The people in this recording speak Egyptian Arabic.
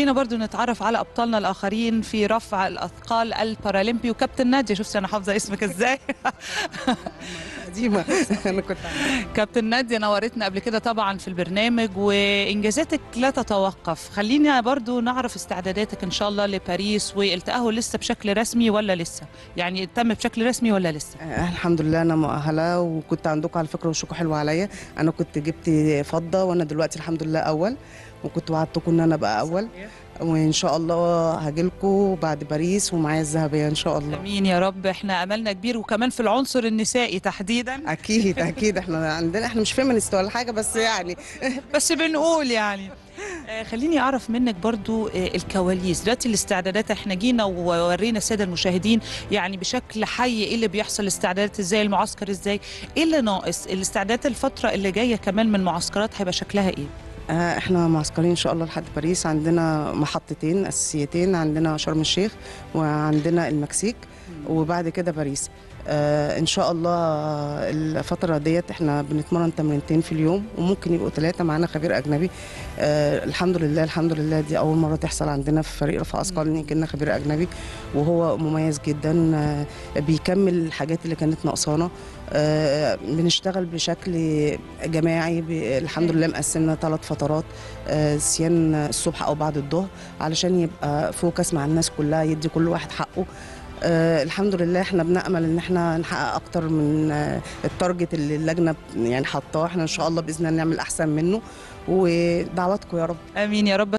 خلينا برضو نتعرف على ابطالنا الاخرين في رفع الاثقال البارالمبي وكابتن ناديه شفتي انا حافظه اسمك ازاي قديمه انا كنت كابتن ناديه نورتنا قبل كده طبعا في البرنامج وانجازاتك لا تتوقف خلينا برضو نعرف استعداداتك ان شاء الله لباريس والتاهل لسه بشكل رسمي ولا لسه يعني تم بشكل رسمي ولا لسه آه، الحمد لله انا مؤهله وكنت عندكم على فكره وشكوا حلوه عليا انا كنت جبت فضه وانا دلوقتي الحمد لله اول وكنت وعدتكم ان انا ابقى اول وان شاء الله هاجيلكم بعد باريس ومعايا الذهبيه ان شاء الله امين يا رب احنا املنا كبير وكمان في العنصر النسائي تحديدا اكيد اكيد احنا عندنا احنا مش فيمنست ولا حاجه بس يعني بس بنقول يعني آه، خليني اعرف منك برضو آه، الكواليس دلوقتي الاستعدادات احنا جينا وورينا الساده المشاهدين يعني بشكل حي ايه اللي بيحصل الاستعدادات ازاي المعسكر ازاي ايه اللي ناقص الاستعدادات الفتره اللي جايه كمان من معسكرات هيبقى شكلها ايه آه، احنا معسكرين ان شاء الله لحد باريس عندنا محطتين اساسيتين عندنا شرم الشيخ وعندنا المكسيك وبعد كده باريس آه ان شاء الله الفتره ديت احنا بنتمرن تمرينتين في اليوم وممكن يبقوا ثلاثه معانا خبير اجنبي آه الحمد لله الحمد لله دي اول مره تحصل عندنا في فريق رفع اثقال ان يجي لنا خبير اجنبي وهو مميز جدا آه بيكمل الحاجات اللي كانت ناقصانا آه بنشتغل بشكل جماعي ب- الحمد لله مقسمنا ثلاث فترات آه سيان الصبح او بعد الظهر علشان يبقى فوكس مع الناس كلها يدي كل واحد حقه آه الحمد لله احنا بنامل ان احنا نحقق اكتر من آه التارجت اللي اللجنه ب- يعني حطاه احنا ان شاء الله باذن الله نعمل احسن منه ودعواتكم يا رب امين يا رب